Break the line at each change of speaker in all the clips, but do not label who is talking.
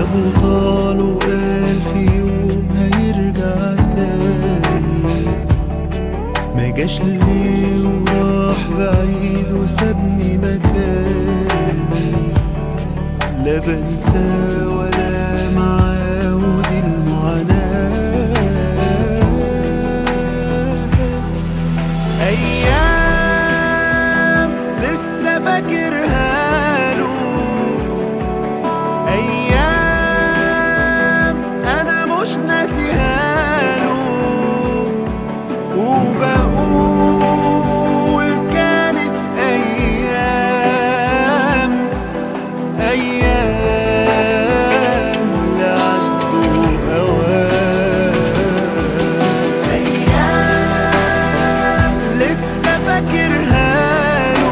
كلامه طال وقال في يوم هيرجع تاني ما جاش ليه وراح بعيد وسابني مكاني لا بنسى ولا معاه ودي المعاناة أيام لسه فاكرها له أيام أنا مش ناسيها له وبقول كانت أيام أيام لعدوا أوام أيام لسه فاكرها له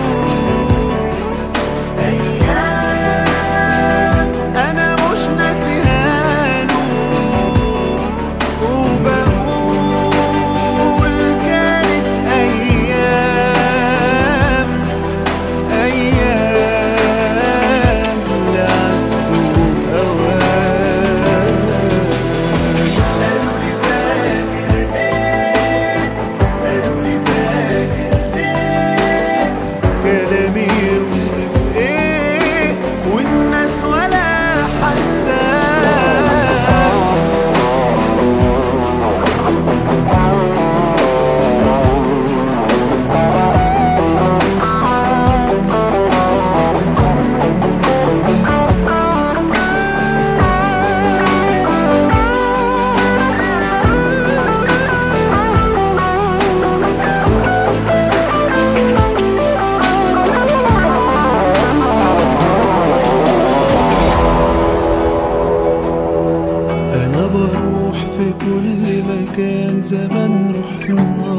أيام أنا مش ناسيها له وبقول كانت أيام أيام لعدوا أوام قالوا لي فاكر إيه قالوا لي فاكر إيه كلامي يوصف إيه والناس ولا حساه أنا بروح في كل مكان زمان رحنا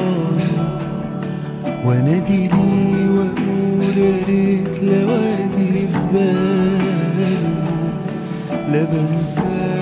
وانادي لي واقول يا ريت لو اجي في باله لا بنساه